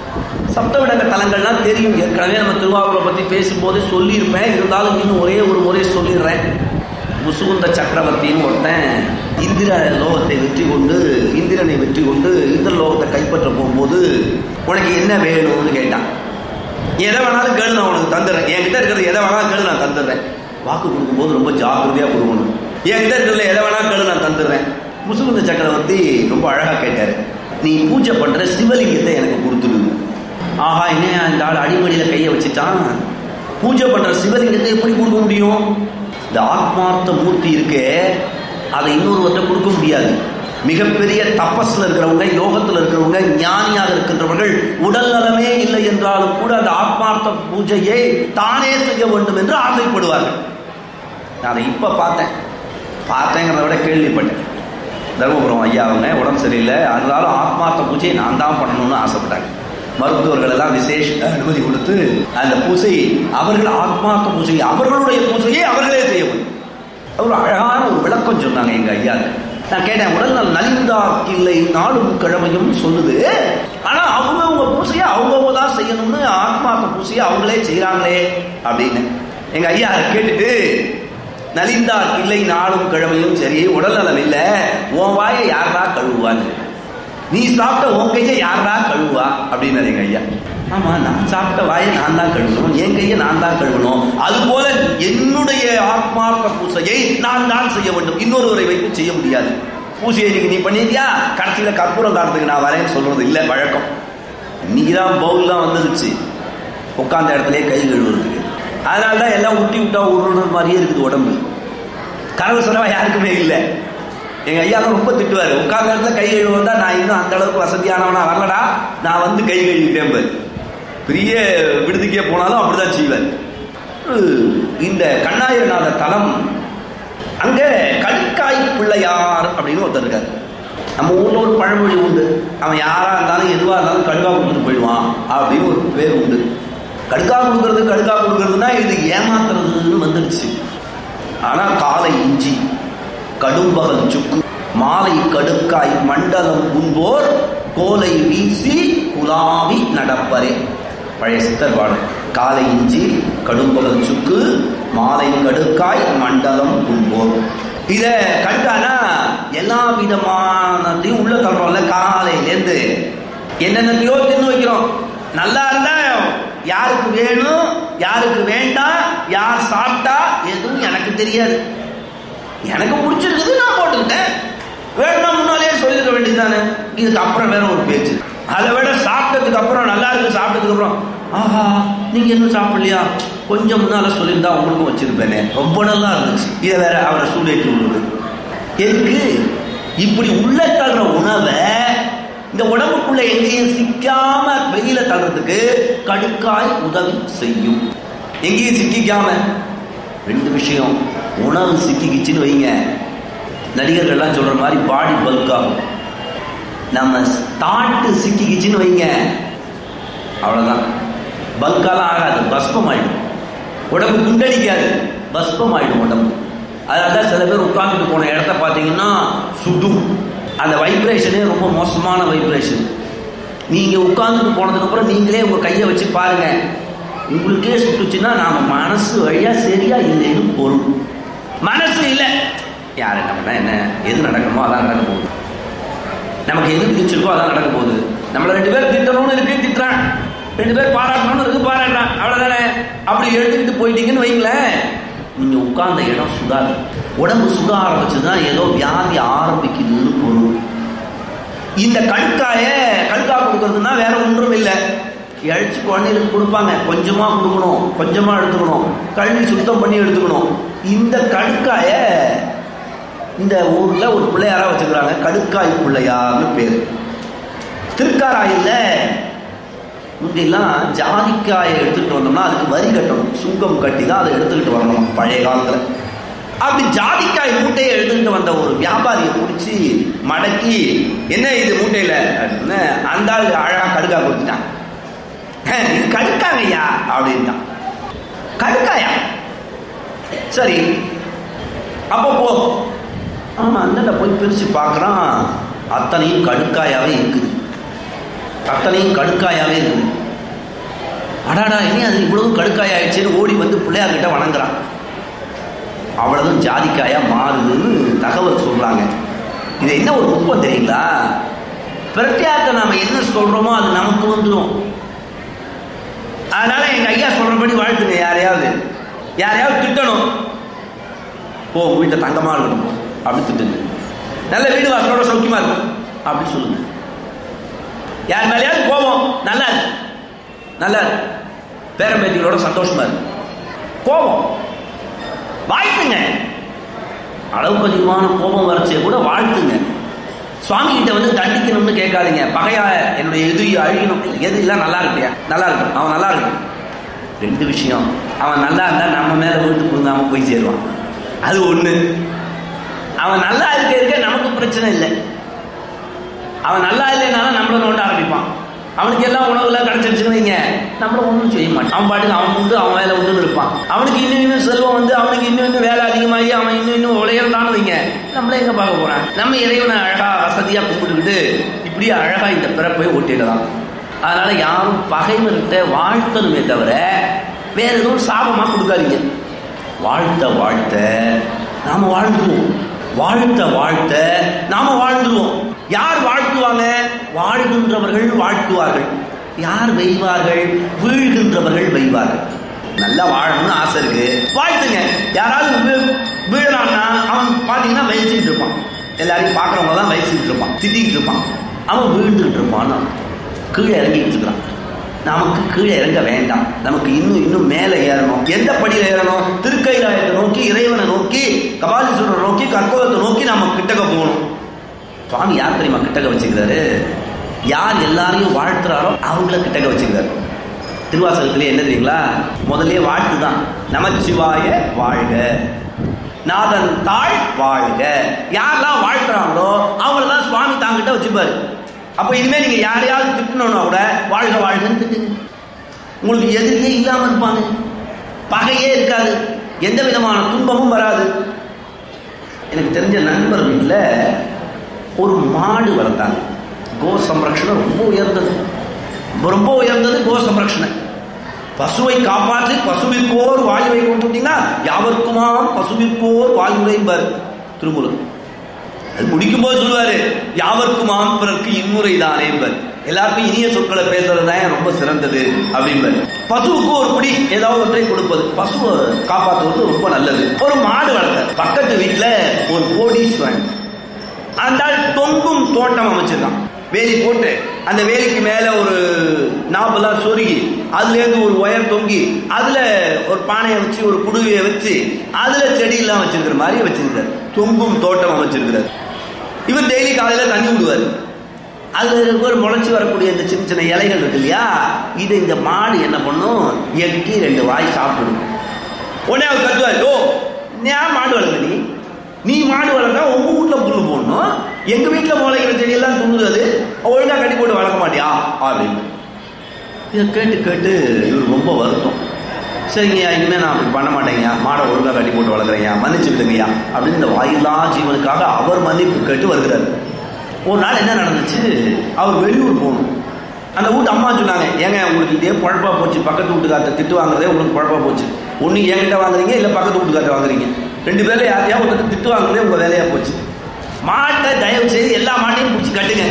சப்த விடங்க தலங்கள்லாம் தெரியும் ஏற்கனவே நம்ம திருவாரூரை பத்தி பேசும்போது சொல்லியிருப்பேன் இருந்தாலும் இன்னும் ஒரே ஒரு முறை சொல்லிடுறேன் முசுகுந்த சக்கரவர்த்தின்னு ஒருத்தன் இந்திர லோகத்தை வெற்றி கொண்டு இந்திரனை வெற்றி கொண்டு இந்திர லோகத்தை கைப்பற்ற போகும்போது உனக்கு என்ன வேணும்னு கேட்டான் எதை வேணாலும் கேளு நான் உனக்கு தந்துடுறேன் என்கிட்ட இருக்கிறது எதை வேணாலும் கேளு நான் தந்துடுறேன் வாக்கு கொடுக்கும்போது ரொம்ப ஜாக்கிரதையா கொடுக்கணும் என்கிட்ட இருக்கிறதுல எதை வேணாலும் கேளு நான் தந்துடுறேன் முசுகுந்த சக்கரவர்த்தி ரொம்ப அழகா கேட்டாரு நீ பூஜை பண்ற சிவலிங்கத்தை எனக்கு கொடுத்துடு ஆஹா என்ன இந்த ஆள் அடிமடியில கையை வச்சுட்டான் பூஜை பண்ற சிவலிங்கத்தை எப்படி கொடுக்க முடியும் இந்த ஆத்மார்த்த மூர்த்தி இருக்கே அதை இன்னொருவர்கிட்ட கொடுக்க முடியாது மிகப்பெரிய தபஸ்ல இருக்கிறவங்க யோகத்தில் இருக்கிறவங்க ஞானியாக இருக்கின்றவர்கள் உடல் நலமே இல்லை என்றாலும் கூட அந்த ஆத்மார்த்த பூஜையை தானே செய்ய வேண்டும் என்று ஆசைப்படுவார்கள் நான் அதை இப்ப பார்த்தேன் பார்த்தேங்கிறத விட கேள்விப்பட்டேன் தருமபுரம் ஐயா அவங்க உடம்பு சரியில்லை அதனால ஆத்மார்த்த பூஜையை நான் தான் பண்ணணும்னு ஆசைப்பட்டாங்க மருத்துவர்கள் எல்லாம் விசேஷ அனுமதி கொடுத்து அந்த பூஜை அவர்கள் ஆத்மார்த்த பூஜை அவர்களுடைய பூஜையை அவர்களே செய்ய முடியும் ஒரு அழகான ஒரு விளக்கம் சொன்னாங்க எங்க ஐயா நான் கேட்டேன் உடல் நல் நலிந்தாக்கில்லை நாளும் கிழமையும் சொல்லுது ஆனா அவங்கவுங்க பூசையை அவங்கவுங்க தான் செய்யணும்னு ஆத்மார்த்த பூசையை அவங்களே செய்யறாங்களே அப்படின்னு எங்க ஐயா அதை கேட்டுட்டு நலிந்தார் இல்லை நாளும் கிழமையும் சரி உடல் நலம் இல்ல உன் வாயை யாரா கழுவுவான்னு நீ சாப்பிட்ட உன் கையை யாரா கழுவா அப்படின்னு எங்க ஐயா ஆமா நான் சாப்பிட்ட வாயை நான் தான் கழுவணும் என் கையை நான் தான் கழுவணும் அது போல என்னுடைய ஆத்மார்த்த பூசையை நான் தான் செய்ய வேண்டும் இன்னொருவரை வைத்து செய்ய முடியாது பூசையை இன்னைக்கு நீ பண்ணிருக்கியா கடைசியில கற்பூரம் காட்டுறதுக்கு நான் வரேன்னு சொல்றது இல்லை வழக்கம் இன்னைக்கு தான் பவுல்லாம் வந்துருச்சு உட்கார்ந்த இடத்துலயே கை கழுவுறதுக்கு அதனால தான் எல்லாம் உருட்டி விட்டா உருள்ற மாதிரியே இருக்குது உடம்பு கனவு செலவா யாருக்குமே இல்லை எங்க ஐயா தான் ரொம்ப திட்டுவாரு உட்கார்ந்த இடத்துல கை கழுவு வந்தா நான் இன்னும் அந்த அளவுக்கு வசதியானவனா வரலடா நான் வந்து கை கழுவிட்டேன் பாரு. பெரிய விடுதிக்கே போனாலும் அப்படிதான் செய்வார் இந்த கண்ணாயிரநாத தலம் அங்க கடுக்காய் பிள்ளையார் அப்படின்னு ஒருத்தர் இருக்காரு நம்ம ஊர்ல ஒரு பழமொழி உண்டு அவன் யாரா இருந்தாலும் எதுவா இருந்தாலும் கடுக்கா கொடுத்துட்டு போயிடுவான் அப்படின்னு ஒரு பேர் உண்டு கடுக்கா கொடுக்கறது கடுக்கா கொடுக்கறதுனா இது ஏமாத்துறதுன்னு வந்துடுச்சு ஆனா காலை இஞ்சி கடும்பகல் சுக்கு மாலை கடுக்காய் மண்டலம் உண்போர் கோலை வீசி குலாவி நடப்பரே பழைய சித்தர் பாடல் காலை இஞ்சி கடும்பகல் சுக்கு மாலை கடுக்காய் மண்டலம் உண்போர் இத கண்டானா எல்லா விதமானதையும் உள்ள தள்ளுறோம்ல காலையிலேருந்து என்னென்னத்தையோ தின்னு வைக்கிறோம் நல்லா இருந்தா யாருக்கு வேணும் யாருக்கு வேண்டாம் யார் சாப்பிட்டா எதுவும் எனக்கு தெரியாது எனக்கு பிடிச்சிருக்குது நான் போட்டுக்கிட்டேன் வேணும்னா முன்னாலேயே சொல்லிருக்க வேண்டியதுதானே இதுக்கு அப்புறம் வேற ஒரு பேச்சு அதை விட சாப்பிட்டதுக்கு அப்புறம் நல்லா இருக்கு சாப்பிட்டதுக்கு அப்புறம் ஆஹா நீங்க இன்னும் சாப்பிடலையா கொஞ்சம் முன்னால சொல்லியிருந்தா உங்களுக்கும் வச்சிருப்பேனே ரொம்ப நல்லா இருந்துச்சு இதை வேற அவரை சூடேற்றி விடுவது எதுக்கு இப்படி உள்ள தள்ளுற உணவை இந்த உடம்புக்குள்ள எங்கேயும் சிக்காம வெளியில தள்ளுறதுக்கு கடுக்காய் உதவி செய்யும் எங்கேயும் சிக்கிக்காம ரெண்டு விஷயம் உணவு சிக்கிக்கிச்சுன்னு வைங்க நடிகர்கள்லாம் சொல்ற மாதிரி பாடி பல்க் ஆகும் நம்ம தாட்டு சிக்கிக்கிச்சுன்னு வைங்க அவ்வளவுதான் பல்காலாம் ஆகாது பஸ்பம் ஆயிடும் உடம்பு குண்டடிக்காது பஸ்பம் ஆயிடும் உடம்பு அதனால தான் சில பேர் உட்கார்ந்துட்டு போன இடத்த பார்த்தீங்கன்னா சுடும் அந்த வைப்ரேஷனே ரொம்ப மோசமான வைப்ரேஷன் நீங்க உட்கார்ந்துட்டு போனதுக்கு அப்புறம் நீங்களே உங்க கையை வச்சு பாருங்க உங்களுக்கே சுட்டுச்சுன்னா நாம மனசு வழியா சரியா இல்லைன்னு பொருள் மனசு இல்லை யார் என்ன பண்ணா என்ன எது நடக்கணுமோ அதான் நடக்க போகுது நமக்கு எது பிடிச்சிருக்கோ அதான் நடக்க போகுது நம்மள ரெண்டு பேர் திட்டணும்னு இருக்கு திட்டுறான் ரெண்டு பேர் பாராட்டணும்னு இருக்கு பாராட்டுறான் அவ்வளவுதானே அப்படி எடுத்துக்கிட்டு போயிட்டீங்கன்னு வைங்களேன் நீங்க உட்கார்ந்த இடம் சுடாது உடம்பு சுட ஆரம்பிச்சதுதான் ஏதோ வியாதி ஆரம்பிக்குதுன்னு பொருள் இந்த கடுக்காய கடுக்கா கொடுக்கறதுன்னா வேற ஒன்றும் இல்லை அழிச்சு குழந்தைகளுக்கு கொடுப்பாங்க கொஞ்சமா கொடுக்கணும் கொஞ்சமா எடுத்துக்கணும் கழுவி சுத்தம் பண்ணி எடுத்துக்கணும் இந்த கடுக்காய இந்த ஊர்ல ஒரு பிள்ளையாரா வச்சுக்கிறாங்க கடுக்காய் பிள்ளையார்னு பேர் திருக்காராயில முந்திலாம் ஜாதிக்காயை எடுத்துக்கிட்டு வந்தோம்னா அதுக்கு வரி கட்டணும் சுங்கம் கட்டி தான் அதை எடுத்துக்கிட்டு வரணும் பழைய காலத்துல அப்படி ஜாதிக்காய் மூட்டையை எடுத்துக்கிட்டு வந்த ஒரு வியாபாரியை பிடிச்சி மடக்கி என்ன இது மூட்டையில அப்படின்னு அந்த ஆள் அழகா கடுக்கா கொடுத்துட்டான் "ஹே, இது கடுக்காங்கய்யா அப்படின்ட்டான் கடுக்காயா சரி அப்போ போ ஆமா அந்தண்ட போய் பிரிச்சு பார்க்கறான் அத்தனையும் கடுக்காயாவே இருக்குது அத்தனையும் கடுக்காயாவே இருக்குது அடாடா இனி அது இவ்வளவு கடுக்காய் ஆயிடுச்சுன்னு ஓடி வந்து பிள்ளையார்கிட்ட வணங்குறான் அவ்வளவுதான் ஜாதிக்காயா மாறுதுன்னு தகவல் சொல்றாங்க இது என்ன ஒரு நுட்பம் தெரியுங்களா பிரத்யார்த்த நாம என்ன சொல்றோமோ அது நமக்கு வந்துடும் அதனால எங்க ஐயா சொல்றபடி வாழ்த்துங்க யாரையாவது யாரையாவது திட்டணும் போ உங்க வீட்டை தங்கமா இருக்கணும் போ. அப்படி திட்டுங்க நல்ல வீடு வாசலோட சௌக்கியமா இருக்கும் அப்படி சொல்லுங்க யார் மேலேயாவது கோபம் நல்லா இருக்கு நல்லா இருக்கு பேரம்பேத்திகளோட சந்தோஷமா இருக்கு கோபம் வாழ்த்துங்க அளவுக்கு அதிகமான கோபம் வரச்சே கூட வாழ்த்துங்க சுவாமி கிட்ட வந்து தண்டிக்கணும்னு கேட்காதீங்க பகையா என்னுடைய எதிரி அழியணும் எதிரிலாம் நல்லா இருக்கியா நல்லா இருக்கும் அவன் நல்லா இருக்கும் ரெண்டு விஷயம் அவன் நல்லா இருந்தா நம்ம மேல விழுந்து புழுங்காம போய் சேருவான் அது ஒண்ணு அவன் நல்லா இருக்க இருக்க நமக்கு பிரச்சனை இல்லை அவன் நல்லா இல்லைனாலும் நம்மள நோண்ட ஆரம்பிப்பான் அவனுக்கு எல்லாம் உணவுலாம் கிடைச்சிருச்சுன்னு வைங்க நம்மள ஒன்றும் செய்ய மாட்டான் அவன் பாட்டுக்கு அவன் உண்டு அவன் வேலை உண்டுன்னு இருப்பான் அவனுக்கு இன்னும் இன்னும் செல்வம் வந்து அவனுக்கு இன்னும் இன்னும் வேலை அதிகமாகி அவன் இன்னும் இன்னும் உடையறான்னு வைங்க நம்மள எங்க பார்க்க போறான் நம்ம இறைவனை அழகா வசதியா கும்பிட்டுக்கிட்டு இப்படியே அழகா இந்த பிறப்பை ஓட்டிடலாம் அதனால யாரும் பகைவர்கிட்ட வாழ்த்தணுமே தவிர வேற எதுவும் சாபமா கொடுக்காதீங்க வாழ்த்த வாழ்த்த நாம வாழ்ந்துருவோம் வாழ்த்த வாழ்த்த நாம வாழ்ந்துருவோம் யார் வாழ்த்துவாங்க வாழ்கின்றவர்கள் வாழ்த்துவார்கள் யார் வெய்வார்கள் வீழ்கின்றவர்கள் வெய்வார்கள் நல்லா வாழணும்னு ஆசை இருக்கு வாழ்த்துங்க யாராவது வீ- வீழறான்னா அவன் பாத்தீங்கன்னா வயசுக்கிட்டு இருப்பான் எல்லாரையும் பார்க்கறவங்க தான் வயசுக்கிட்டு இருப்பான் திட்டிக்கிட்டு இருப்பான் அவன் வீழ்ந்துகிட்டு இருப்பான்னு கீழே இறங்கிட்டு இருக்கிறான் நமக்கு கீழே இறங்க வேண்டாம் நமக்கு இன்னும் இன்னும் மேலே ஏறணும் எந்த படியில் ஏறணும் திருக்கைலாயத்தை நோக்கி இறைவனை நோக்கி கபாலீஸ்வரரை நோக்கி கற்பகத்தை நோக்கி நாம கிட்டக்க போகணும் சுவாமி யார் தெரியுமா கிட்டக்க வச்சுக்கிறாரு யார் எல்லாரையும் வாழ்த்துறாரோ அவங்கள கிட்டக்க வச்சுக்கிறாரு திருவாசகத்திலே என்ன தெரியுங்களா முதல்லயே வாழ்த்து தான் நமச்சிவாய வாழ்க நாதன் தாழ் வாழ்க யாரெல்லாம் வாழ்த்துறாங்களோ அவங்கள தான் சுவாமி தாங்கிட்ட வச்சுப்பாரு அப்ப இனிமே நீங்க யாரையாவது திட்டணும்னா கூட வாழ்க வாழ்கன்னு திட்டுங்க உங்களுக்கு எதிரியே இல்லாம இருப்பாங்க பகையே இருக்காது எந்த விதமான துன்பமும் வராது எனக்கு தெரிஞ்ச நண்பர் வீட்டில் ஒரு மாடு வளர்த்தாங்க கோ சம்ரக்ஷணம் ரொம்ப உயர்ந்தது ரொம்ப உயர்ந்தது கோ சம்ரக்ஷணம் பசுவை காப்பாற்றி பசுவிற்கோர் வாயுவை கொண்டு வந்தீங்கன்னா யாவர்க்குமாம் பசுவிற்கோர் வாயுவைம்பர் திருமூலம் அது முடிக்கும் போது சொல்லுவாரு யாவர்க்குமாம் பிறர்க்கு இன்முறை தானே என்பர் எல்லாருக்கும் இனிய சொற்களை பேசுறது தான் ரொம்ப சிறந்தது அப்படின்பர் பசுவுக்கு ஒரு பிடி ஏதாவது ஒன்றை கொடுப்பது பசுவை காப்பாற்றுவது ரொம்ப நல்லது ஒரு மாடு வளர்த்த பக்கத்து வீட்டுல ஒரு கோடீஸ்வரன் அந்த ஆள் தொங்கும் தோட்டம் அமைச்சிருக்கான் வேலி போட்டு அந்த வேலிக்கு மேல ஒரு நாப்பெல்லாம் சொருகி அதுல இருந்து ஒரு ஒயர் தொங்கி அதுல ஒரு பானையை வச்சு ஒரு குடுவையை வச்சு அதுல செடியெல்லாம் வச்சிருக்கிற மாதிரி வச்சிருக்காரு தொங்கும் தோட்டம் அமைச்சிருக்கிறார் இவர் டெய்லி காலையில தண்ணி விடுவார் அதுல இருக்க ஒரு முளைச்சி வரக்கூடிய இந்த சின்ன சின்ன இலைகள் இருக்கு இல்லையா இது இந்த மாடு என்ன பண்ணும் எக்கி ரெண்டு வாய் சாப்பிடும் உடனே அவர் கத்துவார் ஓ ஏன் மாடு வளர்க்குற நீ நீ மாடு வளர்த்தா உங்க வீட்டுல புல்லு போடணும் எங்க வீட்டுல முளைக்கிற செடியெல்லாம் துண்ணுது அது ஒழுங்கா கட்டி போட்டு வளர்க்க மாட்டியா அப்படின்னு இதை கேட்டு கேட்டு இவர் ரொம்ப வருத்தம் சரிங்கய்யா இனிமே நான் அப்படி பண்ண மாட்டேங்கய்யா மாடை ஒழுங்கா கட்டி போட்டு வளர்க்குறேங்கய்யா மன்னிச்சு விடுங்கய்யா அப்படின்னு இந்த வாயில்லா ஜீவனுக்காக அவர் மன்னிப்பு கேட்டு வருகிறார் ஒரு நாள் என்ன நடந்துச்சு அவர் வெளியூர் போகணும் அந்த வீட்டு அம்மா சொன்னாங்க ஏங்க உங்களுக்கு இதே குழப்பா போச்சு பக்கத்து வீட்டுக்கார்ட்ட திட்டு வாங்குறதே உங்களுக்கு குழப்பா போச்சு ஒன்று என்கிட்ட வாங்குறீங்க இல்லை பக்கத்து வீட்டுக்கார்ட்ட வாங்குறீங்க ரெண்டு பேர்ல யாரையா ஒருத்தர் திட்டு வாங்குறதே உங்க வேலையா போச்சு மாட்டை தயவு செய்து எல்லா மாட்டையும் பிடிச்சி கட்டுங்க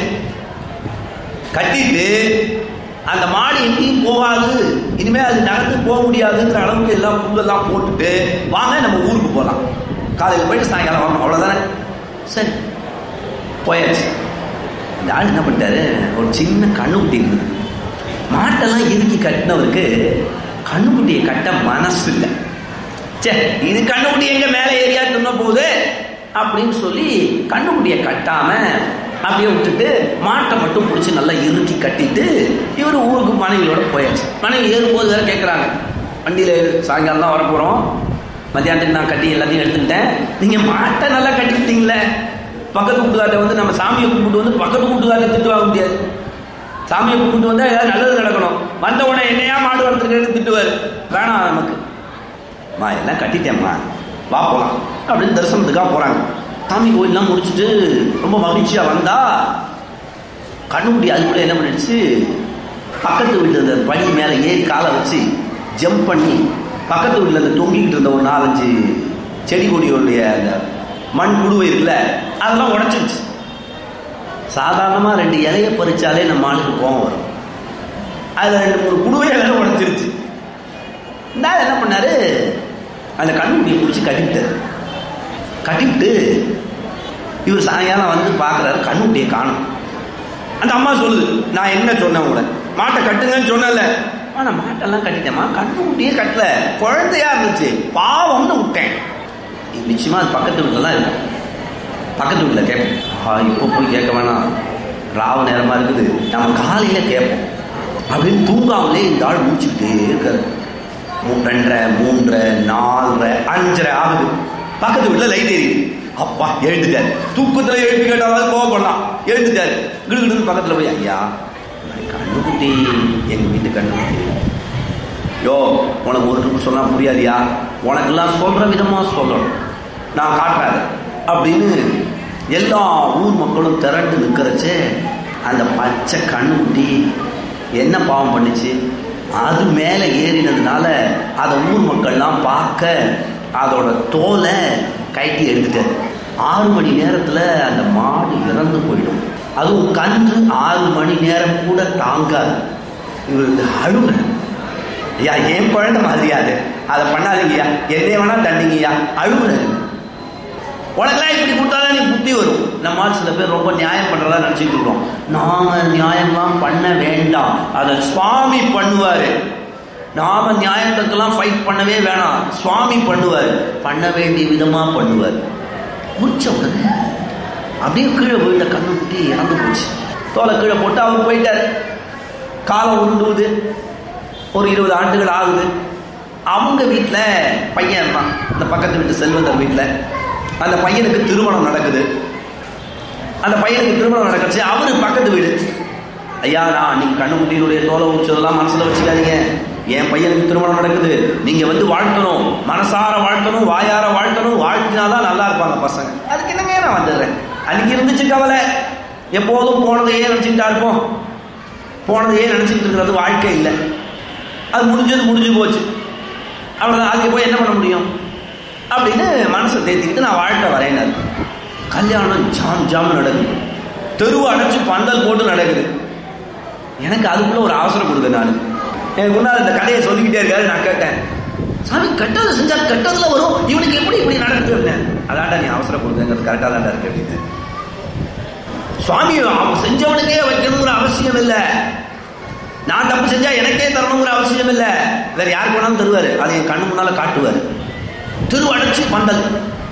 கட்டிட்டு அந்த மாடு எங்கேயும் போகாது இனிமே அது நகர்ந்து போக முடியாதுங்கிற அளவுக்கு எல்லாம் புல்லெல்லாம் போட்டுட்டு வாங்க நம்ம ஊருக்கு போகலாம் காலையில் போயிட்டு சாயங்காலம் வரணும் அவ்வளோதானே சரி போயாச்சு இந்த ஆள் என்ன பண்ணிட்டாரு ஒரு சின்ன கண்ணுக்குட்டி இருந்தது மாட்டெல்லாம் இறுக்கி கட்டினவருக்கு கண்ணுக்குட்டியை கட்ட மனசு இல்லை சே இது கண்ணுக்குட்டி எங்க மேலே ஏரியா துண்ண போகுது அப்படின்னு சொல்லி கண்ணுக்குட்டியை கட்டாம அப்படியே விட்டுட்டு மாட்டை மட்டும் பிடிச்சி நல்லா இறுக்கி கட்டிட்டு இவர் ஊருக்கு மனைவியோட போயாச்சு மனைவி ஏறும்போது வேற கேட்குறாங்க வண்டியில் ஏறு சாயங்காலம் தான் வரப்போகிறோம் மத்தியானத்துக்கு நான் கட்டி எல்லாத்தையும் எடுத்துக்கிட்டேன் நீங்கள் மாட்டை நல்லா கட்டிக்கிட்டீங்களே பக்கத்து வீட்டுக்கார்ட்ட வந்து நம்ம சாமியை கும்பிட்டு வந்து பக்கத்து வீட்டுக்கார்ட்ட திட்டு வாங்க முடியாது சாமியை கும்பிட்டு வந்தா ஏதாவது நல்லது நடக்கணும் வந்த உடனே என்னையா மாடு வளர்த்துருக்கேன்னு திட்டுவார் வேணாம் நமக்கு மா எல்லாம் கட்டிட்டேம்மா வா போகலாம் அப்படின்னு தரிசனத்துக்காக போகிறாங்க சாமி கோயிலெலாம் முடிச்சுட்டு ரொம்ப மகிழ்ச்சியாக வந்தா கண்ணுக்குட்டி அதுக்குள்ளே என்ன பண்ணிடுச்சு பக்கத்து வீட்டில் இருந்த படி மேலே ஏறி காலை வச்சு ஜம்ப் பண்ணி பக்கத்து வீட்டில் அந்த தொங்கிக்கிட்டு இருந்த ஒரு நாலஞ்சு செடி கொடியோடைய அந்த மண் குடுவை இருக்குல்ல அதெல்லாம் உடச்சிருச்சு சாதாரணமாக ரெண்டு இலைய பறிச்சாலே நம்ம ஆளுக்கு கோவம் வரும் அதில் ரெண்டு மூணு குடுவையை வேற உடச்சிருச்சு இந்த ஆள் என்ன பண்ணாரு அந்த கண்ணுக்குட்டியை பிடிச்சி கட்டிவிட்டார் கட்டிவிட்டு இவர் சாயங்காலம் வந்து பார்க்குறாரு கண்ணுக்குட்டியை காணும் அந்த அம்மா சொல்லுது நான் என்ன சொன்னேன் உங்களை மாட்டை கட்டுங்கன்னு சொன்னல ஆனா மாட்டெல்லாம் கட்டிட்டேம்மா கண்ணு குட்டியே கட்டல குழந்தையா இருந்துச்சு பாவம்னு விட்டேன் நிச்சயமா அது பக்கத்து வீட்டில் தான் இருக்கும் பக்கத்து வீட்டில் கேட்பேன் ஆ இப்போ போய் கேட்க வேணாம் ராவு நேரமா இருக்குது நம்ம காலையில கேட்போம் அப்படின்னு தூங்காமலே இந்த ஆள் முடிச்சுக்கிட்டே இருக்காரு மூ- ரெண்டரை மூன்றரை நாலரை அஞ்சரை ஆகுது பக்கத்து வீட்டில் லைட் எரியுது அப்பா எழுந்துட்டார் தூக்கத்தில் எழுப்பி கேட்டாலும் கோவப்படலாம் எழுந்துட்டார் கிடுகிடுன்னு பக்கத்தில் போய் ஐயா கண்ணுக்குட்டி எங்க வீட்டு கண்ணுக்குட்டி யோ உனக்கு ஒரு ட்ரிப் சொன்னா புரியாதியா உனக்கெல்லாம் சொல்ற விதமா சொல்லணும் நான் காட்டுறாரு அப்படின்னு எல்லா ஊர் மக்களும் திரண்டு நிற்கிறச்சு அந்த பச்சை கண்ணுக்குட்டி என்ன பாவம் பண்ணுச்சு அது மேலே ஏறினதுனால அதை ஊர் மக்கள்லாம் பார்க்க அதோட தோலை கட்டி எடுத்துட்டாரு ஆறு மணி நேரத்தில் அந்த மாடு இறந்து போயிடும் அதுவும் கன்று ஆறு மணி நேரம் கூட தாங்காது இவர் இந்த அழுகுறேன் ஐயா என் குழந்தை மாதிரியாது அதை பண்ணாதீங்கய்யா என்னைய வேணா தண்டிங்கய்யா அழுகுறாரு உனக்கெல்லாம் இப்படி கொடுத்தாதான் நீ புத்தி வரும் நம்மால் சில பேர் ரொம்ப நியாயம் பண்றதா நினைச்சிட்டு இருக்கோம் நாம நியாயம்லாம் பண்ண வேண்டாம் அதை சுவாமி பண்ணுவாரு நாம நியாயத்துக்கெல்லாம் ஃபைட் பண்ணவே வேணாம் சுவாமி பண்ணுவார் பண்ண வேண்டிய விதமா பண்ணுவார் முடிச்ச உடனே அப்படியே கீழே விழுந்த கண்ணு குட்டி இறந்து போச்சு தோலை கீழே போட்டு அவர் போயிட்டாரு காலம் உருண்டுவது ஒரு இருபது ஆண்டுகள் ஆகுது அவங்க வீட்டில் பையன் இருந்தான் இந்த பக்கத்து வீட்டு செல்வந்தர் வீட்டில் அந்த பையனுக்கு திருமணம் நடக்குது அந்த பையனுக்கு திருமணம் நடக்குச்சு அவரு பக்கத்து வீடு ஐயா நான் நீங்க கண்ணுக்குட்டியினுடைய தோலை உரிச்சதெல்லாம் மனசுல வச்சுக்காதீங்க என் பையனுக்கு திருமணம் நடக்குது நீங்க வந்து வாழ்த்தணும் மனசார வாழ்த்தணும் வாயார வாழ்த்தணும் வாழ்த்தினாதான் நல்லா இருப்பாங்க பசங்க அதுக்கு என்னங்க நான் வந்துடுறேன் அன்னைக்கு இருந்துச்சு கவலை எப்போதும் போனதையே நினைச்சுக்கிட்டா இருப்போம் போனதையே நினைச்சுக்கிட்டு இருக்கிறது வாழ்க்கை இல்லை அது முடிஞ்சது முடிஞ்சு போச்சு அவ்வளோதான் அதுக்கு போய் என்ன பண்ண முடியும் அப்படின்னு மனசை தேத்திக்கிட்டு நான் வாழ்க்கை வரேன் கல்யாணம் ஜாம் ஜாம் நடக்குது தெருவு அடைச்சு பந்தல் போட்டு நடக்குது எனக்கு அதுக்குள்ள ஒரு அவசரம் கொடுக்க நான் எனக்கு முன்னால் இந்த கதையை சொல்லிக்கிட்டே இருக்காரு நான் கேட்டேன் சாமி கெட்டது செஞ்சா கெட்டதுல வரும் இவனுக்கு எப்படி இப்படி நடக்குது அதான்டா நீ அவசரம் கொடுக்குங்கிறது கரெக்டாக தான்டா இருக்கு அப்படின்னு சுவாமி அவன் செஞ்சவனுக்கே வைக்கணுங்கிற அவசியம் இல்லை நான் தப்பு செஞ்சா எனக்கே தரணுங்கிற அவசியம் இல்லை வேற யாருக்கு வேணாலும் தருவாரு அதை என் கண்ணு முன்னால காட்டுவாரு திருவடைச்சு பந்தல்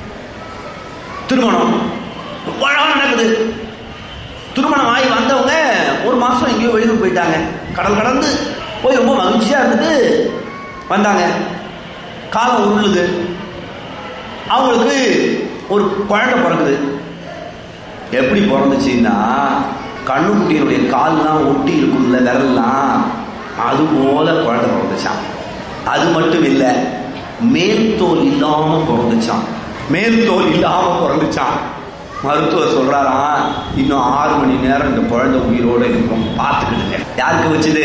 திருமணம் ரொம்ப அழகா நடக்குது திருமணம் ஆகி வந்தவங்க ஒரு மாசம் எங்கேயோ வெளியூர் போயிட்டாங்க கடல் கடந்து போய் ரொம்ப மகிழ்ச்சியா இருந்துட்டு வந்தாங்க காலம் உருளுது அவங்களுக்கு ஒரு குழந்தை பிறக்குது எப்படி பிறந்துச்சுன்னா கண்ணுக்குட்டியினுடைய கால்லாம் ஒட்டி இருக்கும்ல விரல்லாம் அது போல குழந்தை பிறந்துச்சான் அது மட்டும் இல்லை மேல்தோல் இல்லாம பிறந்துச்சான் மேல்தோல் இல்லாம பிறந்துச்சான் மருத்துவர் சொல்றாராம் இன்னும் ஆறு மணி நேரம் இந்த குழந்தை உயிரோட இருக்கும் பார்த்துக்கிடுங்க யாருக்கு வச்சுது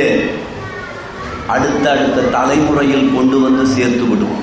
அடுத்த அடுத்த தலைமுறையில் கொண்டு வந்து சேர்த்து விடுவோம்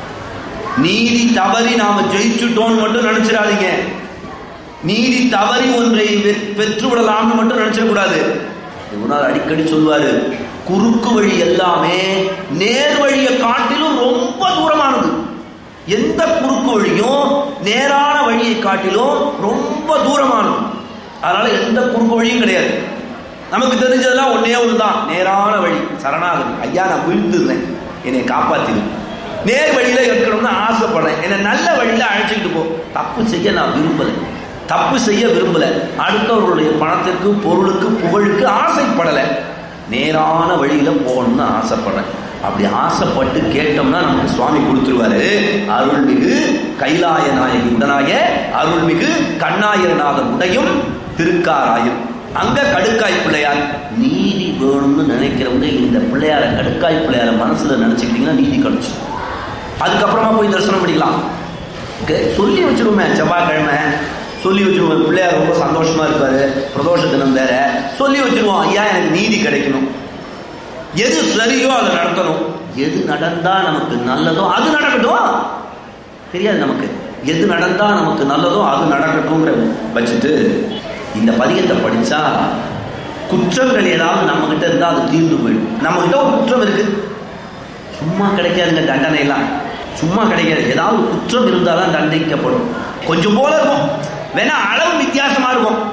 நீதி தவறி நாம ஜெயிச்சுட்டோம்னு மட்டும் நினைச்சிடாதீங்க நீதி தவறி ஒன்றை வெ- பெற்று விடலாம்னு மட்டும் நினைச்சிடக்கூடாது இவனால் அடிக்கடி சொல்வாரு குறுக்கு வழி எல்லாமே நேர் வழியை காட்டிலும் ரொம்ப தூரமானது எந்த குறுக்கு வழியும் நேரான வழியை காட்டிலும் ரொம்ப தூரமானது அதனால எந்த குறுக்கு வழியும் கிடையாது நமக்கு தெரிஞ்சதெல்லாம் ஒன்னே ஒண்ணுதான் நேரான வழி சரணாகதி ஐயா நான் விழுந்துடுறேன் என்னை காப்பாத்திடு நேர் வழியில இருக்கணும்னு ஆசைப்படுறேன் என்னை நல்ல வழியில அழைச்சிக்கிட்டு போ தப்பு செய்ய நான் விரும்பலை தப்பு செய்ய விரும்பல அடுத்தவர்களுடைய பணத்திற்கு பொருளுக்கு புகழுக்கு ஆசைப்படலை நேரான வழியில போகணும்னு ஆசைப்படுறேன் அப்படி ஆசைப்பட்டு கேட்டோம்னா நமக்கு சுவாமி கொடுத்துருவாரு அருள்மிகு கைலாய நாயகி உடனாய அருள்மிகு கண்ணாயிரநாதன் உடையும் திருக்காராயும் அங்க கடுக்காய் பிள்ளையார் நீதி வேணும்னு நினைக்கிறவங்க இந்த பிள்ளையார கடுக்காய் பிள்ளையார மனசுல நினைச்சுக்கிட்டீங்கன்னா நீதி கிடைச்சு அதுக்கப்புறமா போய் தரிசனம் பண்ணிக்கலாம் கே- சொல்லி வச்சிருவோமே செவ்வாய்க்கிழமை சொல்லி வச்சிருவோம் பிள்ளையார் ரொம்ப சந்தோஷமா இருப்பாரு பிரதோஷ தினம் வேற சொல்லி வச்சிருவோம் ஐயா எனக்கு நீதி கிடைக்கணும் எது சரியோ அதை நடத்தணும் எது நடந்தா நமக்கு நல்லதோ அது நடக்கட்டும் தெரியாது நமக்கு எது நடந்தா நமக்கு நல்லதோ அது நடக்கட்டும்ங்கிற வச்சுட்டு இந்த பதிகத்தை படிச்சா குற்றங்கள் ஏதாவது நம்ம கிட்ட இருந்தா அது தீர்ந்து போயிடும் நம்ம கிட்ட ஒரு குற்றம் இருக்கு சும்மா கிடைக்காதுங்க தண்டனை எல்லாம் சும்மா கிடைக்காது ஏதாவது ஒரு குற்றம் இருந்தால் தான் தண்டிக்கப்படும் கொஞ்சம் போல இருக்கும் வேணா அளவு வித்தியாசமா இருக்கும்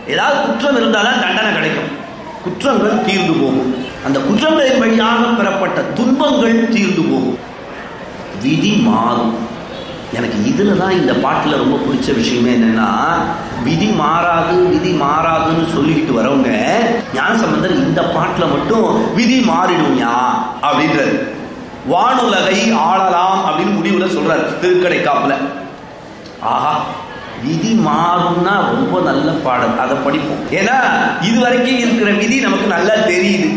ஏதாவது குற்றம் இருந்தால் தான் தண்டனை கிடைக்கும் குற்றங்கள் தீர்ந்து போகும் அந்த குற்றங்களின் வழியாக பெறப்பட்ட துன்பங்கள் தீர்ந்து போகும் விதி மாறும் எனக்கு இதுல தான் இந்த பாட்டில் ரொம்ப பிடிச்ச விஷயமே என்னன்னா விதி மாறாது விதி மாறாதுன்னு சொல்லிக்கிட்டு வரவங்க ஞானசம்பந்தர் இந்த பாட்டில் மட்டும் விதி மாறிடும்யா அப்படின்றாரு வானுலகை ஆளலாம் அப்படின்னு முடிவுல சொல்றாரு திருக்கடை காப்புல ஆஹா விதி மாறும்னா ரொம்ப நல்ல பாடல் அதை படிப்போம் ஏன்னா இது வரைக்கும் இருக்கிற விதி நமக்கு நல்லா தெரியுது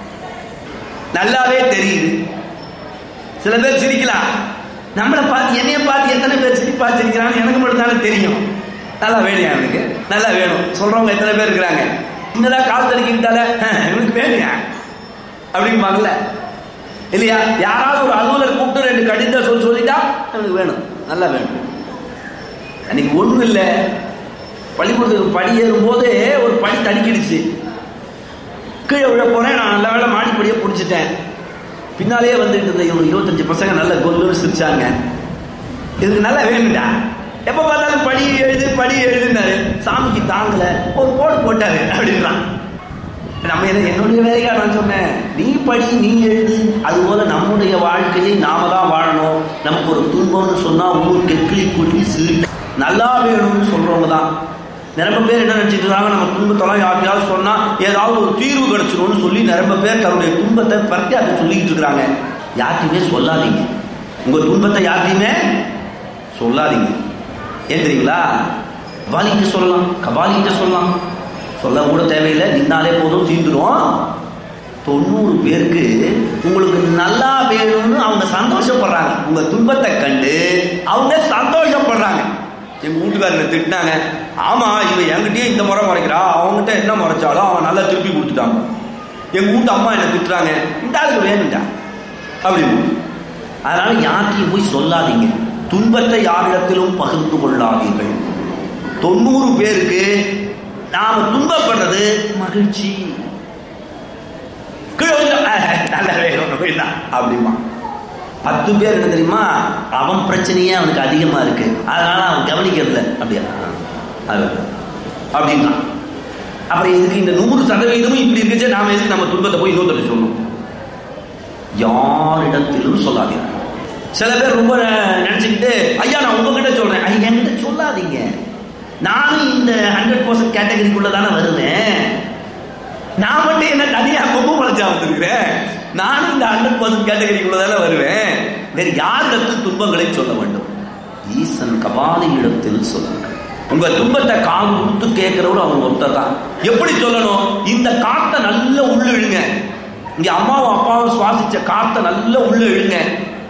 நல்லாவே தெரியுது சில பேர் சிரிக்கலாம் நம்மளை பார்த்து என்னைய பார்த்து எத்தனை பேர் சிரிப்பா சிரிக்கிறான்னு எனக்கு மட்டும் தானே தெரியும் நல்லா வேணும் எனக்கு நல்லா வேணும் சொல்றவங்க எத்தனை பேர் இருக்கிறாங்க இன்னதான் கால் தடுக்கிட்டால இவனுக்கு வேணுங்க அப்படிம்பாங்கல்ல இல்லையா யாராவது ஒரு அலுவலர் கூப்பிட்டு ரெண்டு கடிதம் சொல்லி சொல்லிட்டா எனக்கு வேணும் நல்லா வேணும் அன்னைக்கு ஒண்ணும் இல்லை பள்ளிக்கூடத்துக்கு படி ஏறும்போது ஒரு படி தடுக்கிடுச்சு கீழே விழ போறேன் நான் நல்ல வேலை மாடிப்படியே பிடிச்சிட்டேன் பின்னாலேயே வந்துட்டு இருந்த இவங்க இருபத்தஞ்சு பசங்க நல்ல கொல்லுன்னு சிரிச்சாங்க இதுக்கு நல்லா வேணும்டா எப்ப பார்த்தாலும் படி எழுது படி எழுதுனாரு சாமிக்கு தாங்கல ஒரு போடு போட்டாரு அப்படின்றான் நம்ம என்ன என்னுடைய வேலைக்கா நான் சொன்னேன் நீ படி நீ எழுது அது போல நம்முடைய வாழ்க்கையை நாம தான் வாழணும் நமக்கு ஒரு துன்பம்னு சொன்னா ஊர் கெக்கிளி குட்டி சிரி நல்லா வேணும்னு சொல்றவங்க தான் நிரம்ப பேர் என்ன நினைச்சிட்டு இருக்காங்க நம்ம துன்பத்தெல்லாம் யாருக்கையாவது சொன்னா ஏதாவது ஒரு தீர்வு கிடைச்சிரும்னு சொல்லி நிரம்ப பேர் தன்னுடைய துன்பத்தை பரட்டி அதை சொல்லிக்கிட்டு இருக்கிறாங்க யார்கிட்டயுமே சொல்லாதீங்க உங்க துன்பத்தை யார்கிட்டயுமே சொல்லாதீங்க ஏன் தெரியுங்களா கபாலிகிட்ட சொல்லலாம் கபாலிகிட்ட சொல்லலாம் சொல்ல கூட தேவையில்லை நின்னாலே போதும் தீர்ந்துடும் தொண்ணூறு பேருக்கு உங்களுக்கு நல்லா வேணும்னு அவங்க சந்தோஷப்படுறாங்க உங்க துன்பத்தை கண்டு அவங்க சந்தோஷப்படுறாங்க எங்க வீட்டுக்காரனை திட்டினாங்க ஆமா இவன் என்கிட்டயே இந்த முறை முறைக்கிறா அவங்ககிட்ட என்ன முறைச்சாலும் அவன் நல்லா திருப்பி கொடுத்துட்டாங்க எங்க வீட்டு அம்மா என்ன திட்டுறாங்க இந்த ஆளுக்கு வேணும்டா அப்படின்னு அதனால யார்கிட்டையும் போய் சொல்லாதீங்க துன்பத்தை யாரிடத்திலும் பகிர்ந்து கொள்ளாதீர்கள் தொண்ணூறு பேருக்கு நாம துன்பப்படுறது மகிழ்ச்சி கீழே வந்து, "அஹ், நல்ல வேணும் அப்படின்னா அப்படிமா பத்து பேர் என்ன தெரியுமா அவன் பிரச்சனையே அவனுக்கு அதிகமா இருக்கு அதனால அவன் கவனிக்கிறது அப்படியா அது அப்படின்னா அப்புறம் இதுக்கு இந்த நூறு சதவீதமும் இப்படி இருந்துச்சு நாம எதுக்கு நம்ம துன்பத்தை போய் இன்னொருத்தர் சொல்லணும் யாரிடத்திலும் சொல்லாதீங்க சில பேர் ரொம்ப நினைச்சுக்கிட்டு ஐயா நான் உங்ககிட்ட சொல்றேன் ஐயா என்கிட்ட சொல்லாதீங்க நானும் இந்த ஹண்ட்ரட் பர்சன்ட் கேட்டகரிக்குள்ள தானே வருவேன் நான் மட்டும் என்ன தனியா கொம்பு முளைச்சா வந்திருக்கிறேன் நானும் இந்த ஹண்ட்ரட் பர்சன்ட் கேட்டகரிக்குள்ள தானே வருவேன் வேறு யாரிடத்தில் துன்பங்களை சொல்ல வேண்டும் ஈசன் கபாலியிடத்தில் சொல்லுங்கள் உங்க துன்பத்தை காது கொடுத்து கேட்கிறவர் அவர் ஒருத்தர் தான் எப்படி சொல்லணும் இந்த காத்தை நல்ல உள்ள இழுங்க இங்க அம்மாவும் அப்பாவும் சுவாசிச்ச காத்தை நல்ல உள்ள இழுங்க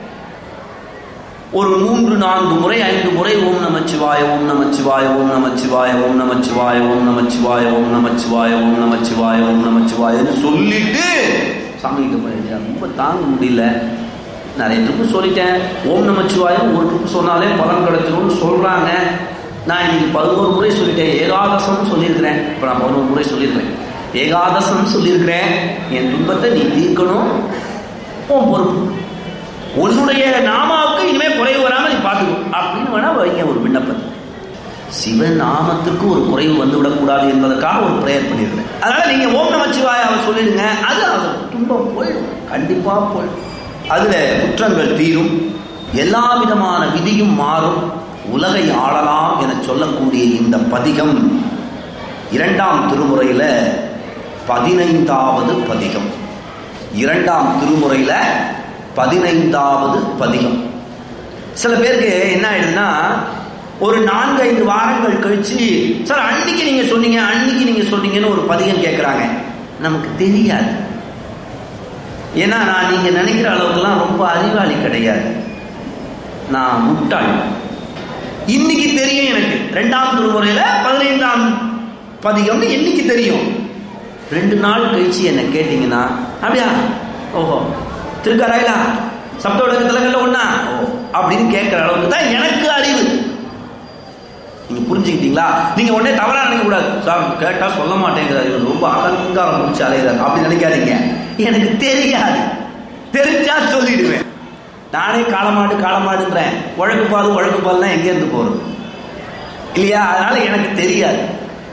ஒரு மூன்று நான்கு முறை ஐந்து முறை ஓம் நமச்சிவாய ஓம் நமச்சிவாய ஓம் நமச்சிவாய ஓம் நமச்சிவாய ஓம் நமச்சிவாய ஓம் நமச்சிவாய ஓம் நமச்சிவாய ஓம் நமச்சிவாயன்னு சொல்லிட்டு சாமி கிட்ட போய் ரொம்ப தாங்க முடியல நிறைய ட்ரிப்பு சொல்லிட்டேன் ஓம் நமச்சிவாயம் ஒரு ட்ரிப்பு சொன்னாலே பலன் கிடைச்சிரும்னு சொல்றாங்க நான் இன்னைக்கு பதினோரு முறை சொல்லிட்டேன் ஏகாதசம் சொல்லியிருக்கிறேன் இப்போ நான் பதினோரு முறை சொல்லியிருக்கிறேன் ஏகாதசம் சொல்லியிருக்கிறேன் என் துன்பத்தை நீ தீர்க்கணும் உன் பொறுப்பு உன்னுடைய நாமாவுக்கு இனிமே குறைவு வராம நீ பார்த்துக்கோ அப்படின்னு வேணா வைங்க ஒரு விண்ணப்பம் சிவநாமத்துக்கு ஒரு குறைவு வந்து விடக்கூடாது என்பதற்காக ஒரு பிரேயர் பண்ணியிருக்கிறேன் அதனால நீங்க ஓம் நமச்சிவாயாவை சொல்லிடுங்க அது அது துன்பம் போயிடும் கண்டிப்பா போயிடும் அதுல குற்றங்கள் தீரும் எல்லா விதமான விதியும் மாறும் உலகை ஆளலாம் என சொல்லக்கூடிய இந்த பதிகம் இரண்டாம் திருமுறையில பதினைந்தாவது பதிகம் இரண்டாம் திருமுறையில பதினைந்தாவது பதிகம் சில பேருக்கு என்ன ஆயிடுதுன்னா ஒரு நான்கு ஐந்து வாரங்கள் கழிச்சு சார் அன்னைக்கு நீங்க சொன்னீங்க அன்னைக்கு நீங்க சொன்னீங்கன்னு ஒரு பதிகம் கேட்குறாங்க நமக்கு தெரியாது ஏன்னா நான் நீங்க நினைக்கிற அளவுக்குலாம் ரொம்ப அறிவாளி கிடையாது நான் முட்டாள் இன்னைக்கு தெரியும் எனக்கு ரெண்டாம் திருமுறையில பதினைந்தாம் பதிகம்னு என்னைக்கு தெரியும் ரெண்டு நாள் கழிச்சு என்ன கேட்டீங்கன்னா அப்படியா ஓஹோ திருக்கராயிலா சப்தோட திலகல்ல ஒண்ணா ஓ அப்படின்னு கேட்கிற அளவுக்கு தான் எனக்கு அறிவு நீங்க புரிஞ்சுக்கிட்டீங்களா நீங்க உடனே தவறா நினைக்க கூடாது சார் கேட்டா சொல்ல மாட்டேங்கிறார் இவர் ரொம்ப அகங்காரம் முடிச்சு அலைகிறார் அப்படி நினைக்காதீங்க எனக்கு தெரியாது தெரிஞ்சா சொல்லிடுவேன் நானே காலமாடு காலமாடுன்றேன் உழக்கு பால் உழக்கு பால்லாம் எங்கேருந்து போறது இல்லையா அதனால எனக்கு தெரியாது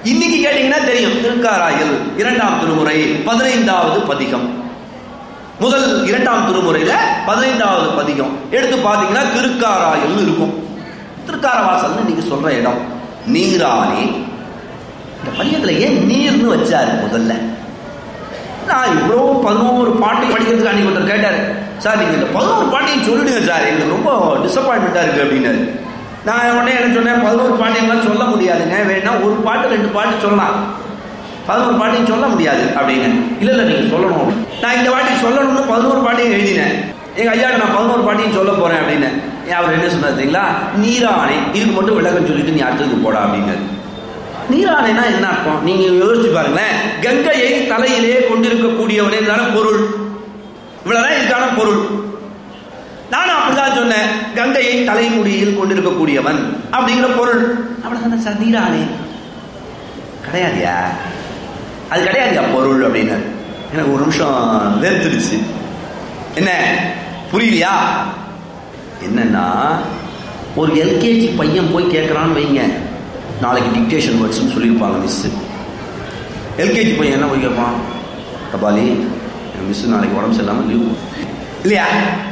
இன்னைக்கு கேட்டீங்கன்னா தெரியும் திருக்காராயல் இரண்டாம் திருமுறை பதினைந்தாவது பதிகம் முதல் இரண்டாம் திருமுறையில பதினைந்தாவது பதிகம் எடுத்து பார்த்தீங்கன்னா திருக்காராயல் இருக்கும் திருக்காரவாசல்னு நீங்க சொல்ற இடம் நீரானே இந்த பதிகத்துல ஏன் நீர்னு வச்சாரு முதல்ல நான் இவ்வளோ பதினோரு பாட்டை படிக்கிறதுக்கு அன்னைக்கு ஒருத்தர் கேட்டார் சார் நீங்கள் இந்த பதினோரு பாட்டையும் சொல்லிடுங்க சார் எங்களுக்கு ரொம்ப டிசப்பாயின்மெண்ட்டாக இருக்குது அப்படின்னாரு நான் உடனே என்ன சொன்னேன் பதினோரு பாட்டையெல்லாம் சொல்ல முடியாதுங்க வேணா ஒரு பாட்டு ரெண்டு பாட்டு சொல்லலாம் பதினோரு பாட்டையும் சொல்ல முடியாது அப்படின்னு இல்லை இல்லை நீங்கள் சொல்லணும் நான் இந்த வாட்டி சொல்லணும்னு பதினோரு பாட்டையும் எழுதினேன் எங்கள் ஐயாட்ட நான் பதினோரு பாட்டையும் சொல்ல போகிறேன் அப்படின்னு ஏன் அவர் என்ன சொன்னார் தெரியுங்களா நீராணை இதுக்கு மட்டும் விளக்கம் சொல்லிட்டு நீ அடுத்ததுக்கு போடா அப்படின்னாரு நீராணைனா என்ன அர்த்தம் நீங்க யோசிச்சு பாருங்களேன் கங்கையை தலையிலே கொண்டிருக்கக்கூடியவனே தானே பொருள் இவ்வளவுதான் இதுக்கான பொருள் நானும் அப்படிதான் சொன்னேன் கங்கையை தலைமுடியில் கொண்டிருக்கக்கூடியவன் அப்படிங்கிற பொருள் அவ்வளவுதானே சார் நீராணை கிடையாதுயா அது கிடையாதுயா பொருள் அப்படின்னாரு எனக்கு ஒரு நிமிஷம் வேர்த்துடுச்சு என்ன புரியலையா என்னன்னா ஒரு எல்கேஜி பையன் போய் கேட்குறான்னு வைங்க நாளைக்கு டிக்டேஷன் வேர்ட்ஸ்னு சொல்லியிருப்பாங்க மிஸ்ஸு எல்கேஜி பையன் என்ன போய் கேட்பான் கபாலி மிஸ் நாளைக்கு உடம்பு சரியில்லாமல் லீவ் இல்லையா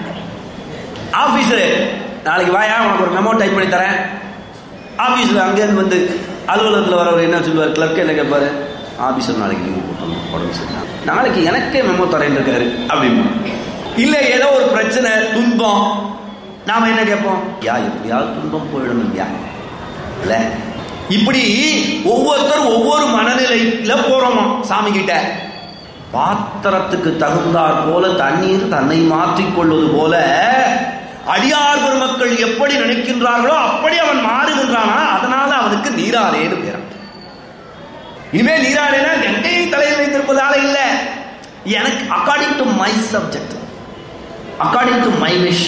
ஆஃபீஸரு நாளைக்கு வாயா உனக்கு ஒரு மெமோ டைப் பண்ணி தரேன் ஆஃபீஸில் அங்கேருந்து வந்து அலுவலகத்தில் வரவர் என்ன சொல்லுவார் கிளர்க் என்ன கேட்பாரு ஆஃபீஸர் நாளைக்கு லீவ் போட்டணும் உடம்பு சரியில்லை நாளைக்கு எனக்கே மெமோ தரேன் இருக்காரு அப்படின்னு இல்லை ஏதோ ஒரு பிரச்சனை துன்பம் நாம என்ன கேட்போம் யா எப்படியாவது துன்பம் போயிடணும் இல்லையா இல்ல இப்படி ஒவ்வொருத்தரும் ஒவ்வொரு மனநிலையில போறோமா சாமி கிட்ட பாத்திரத்துக்கு தகுந்தாற் போல தண்ணீர் தன்னை மாற்றிக் கொள்வது போல அடியார் பெருமக்கள் எப்படி நினைக்கின்றார்களோ அப்படி அவன் மாறுகின்றானா அதனால அவனுக்கு நீராரேன்னு பேரான் இனிமே நீராரேனா கங்கையை தலையில் வைத்திருப்பதால இல்ல எனக்கு according to my subject according to my wish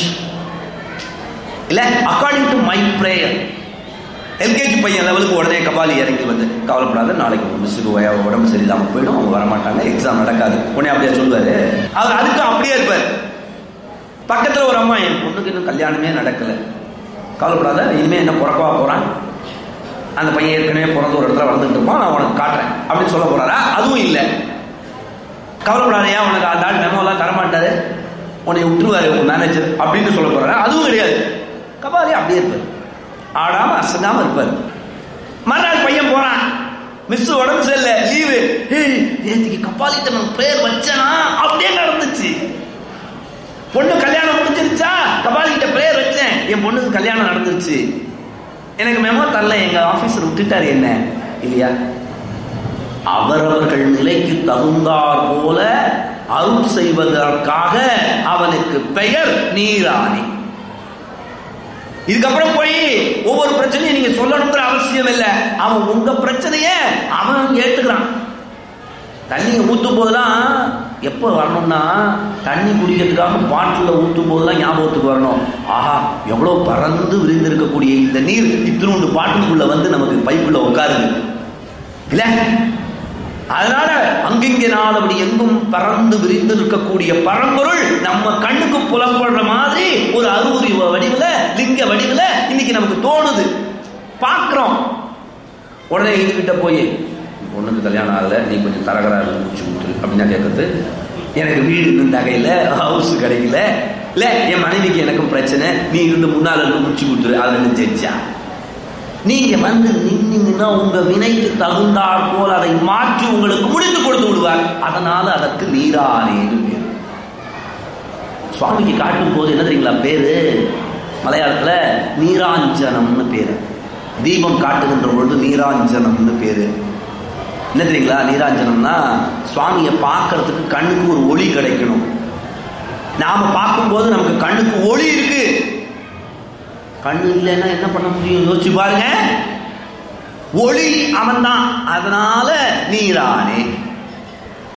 இல்ல according to my prayer LKG பையன் லெவலுக்கு உடனே கபாலி இறங்கி வந்து கவலைப்படாத நாளைக்கு உங்க மிஸ்ஸுக்கு உடம்பு சரியில்லாமல் போயிடும் அவங்க வரமாட்டாங்க எக்ஸாம் நடக்காது உடனே அப்படியே சொல்லுவாரு அவர் அதுக்கு அப்படியே இருப்பார் பக்கத்தில் ஒரு அம்மா என் பொண்ணுக்கு இன்னும் கல்யாணமே நடக்கல கவலைப்படாத இனிமே என்ன பிறக்கவா போறான் அந்த பையன் ஏற்கனவே பிறந்த ஒரு இடத்துல வளர்ந்துட்டு இருப்பான் நான் உனக்கு காட்டுறேன் அப்படின்னு சொல்ல போறாரா அதுவும் இல்லை கவலைப்படாதையா உனக்கு அந்த ஆள் மெமோலாம் தரமாட்டாரு உன்னை விட்டுருவாரு உங்க மேனேஜர் அப்படின்னு சொல்ல போறாரா அதுவும் கிடையாது கபாலி அப்படியே இருப்பார் ஆடாம அசங்காம இருப்பார் மறுநாள் பையன் போறான் மிஸ் உடம்பு சரியில்ல லீவு நேற்றுக்கு கப்பாலிட்ட நான் பிரேயர் வச்சேனா அப்படியே நடந்துச்சு பொண்ணு கல்யாணம் முடிஞ்சிருச்சா கபாலி கிட்ட பிரேயர் வச்சேன் என் பொண்ணுக்கு கல்யாணம் நடந்துருச்சு எனக்கு மெமோ தரல எங்க ஆபீசர் விட்டுட்டாரு என்ன இல்லையா அவரவர்கள் நிலைக்கு தகுந்தார் போல அருள் செய்வதற்காக அவனுக்கு பெயர் நீராணி இதுக்கப்புறம் போய் ஒவ்வொரு பிரச்சனையும் நீங்க சொல்லணுங்கிற அவசியம் இல்லை அவன் உங்க பிரச்சனைய அவன் ஏத்துக்கிறான் தண்ணியை ஊத்தும் போதெல்லாம் எப்போ வரணும்னா தண்ணி குடிக்கிறதுக்காக பாட்டில் ஊற்றும் போதெல்லாம் ஞாபகத்துக்கு வரணும் ஆஹா எவ்வளோ பறந்து விரிந்திருக்கக்கூடிய இந்த நீர் இத்தினோண்டு பாட்டிலுக்குள்ள வந்து நமக்கு பைப்புள்ள உட்காருது இல்ல அதனால அங்கிங்கே நாளபடி எங்கும் பறந்து விரிந்து இருக்கக்கூடிய பரம்பொருள் நம்ம கண்ணுக்கு புலப்படுற மாதிரி ஒரு அறுபது வடிவில் லிங்க வடிவில் இன்னைக்கு நமக்கு தோணுது பார்க்குறோம் உடனே இதுகிட்ட போய் பொண்ணுக்கு கல்யாணம் ஆகல நீ கொஞ்சம் தரகரா முடிச்சு கொடுத்துரு அப்படின்னா கேட்கறது எனக்கு வீடு இன்னும் தகையில் ஹவுஸ் கிடைக்கல இல்லை என் மனைவிக்கு எனக்கும் பிரச்சனை நீ இருந்து முன்னால் இருந்து முடிச்சு கொடுத்துரு அதில் ஜெயிச்சா நீங்க வந்து நின்னீங்கன்னா உங்க வினைக்கு தகுந்தாற் போல் அதை மாற்றி உங்களுக்கு முடித்து கொடுத்து விடுவார் அதனால அதற்கு நீரானேன்னு பேர் சுவாமிக்கு காட்டும் போது என்ன தெரியுங்களா பேரு மலையாளத்துல நீராஞ்சனம்னு பேரு தீபம் காட்டுகின்ற பொழுது நீராஞ்சனம்னு பேரு என்ன தெரியுங்களா நீராஞ்சனம்னா சுவாமியை பார்க்கறதுக்கு கண்ணுக்கு ஒரு ஒளி கிடைக்கணும் நாம பார்க்கும்போது நமக்கு கண்ணுக்கு ஒளி இருக்கு கண்ணு இல்லைன்னா என்ன பண்ண முடியும் யோசிச்சு பாருங்க ஒளி அவன்தான் அதனால நீரானே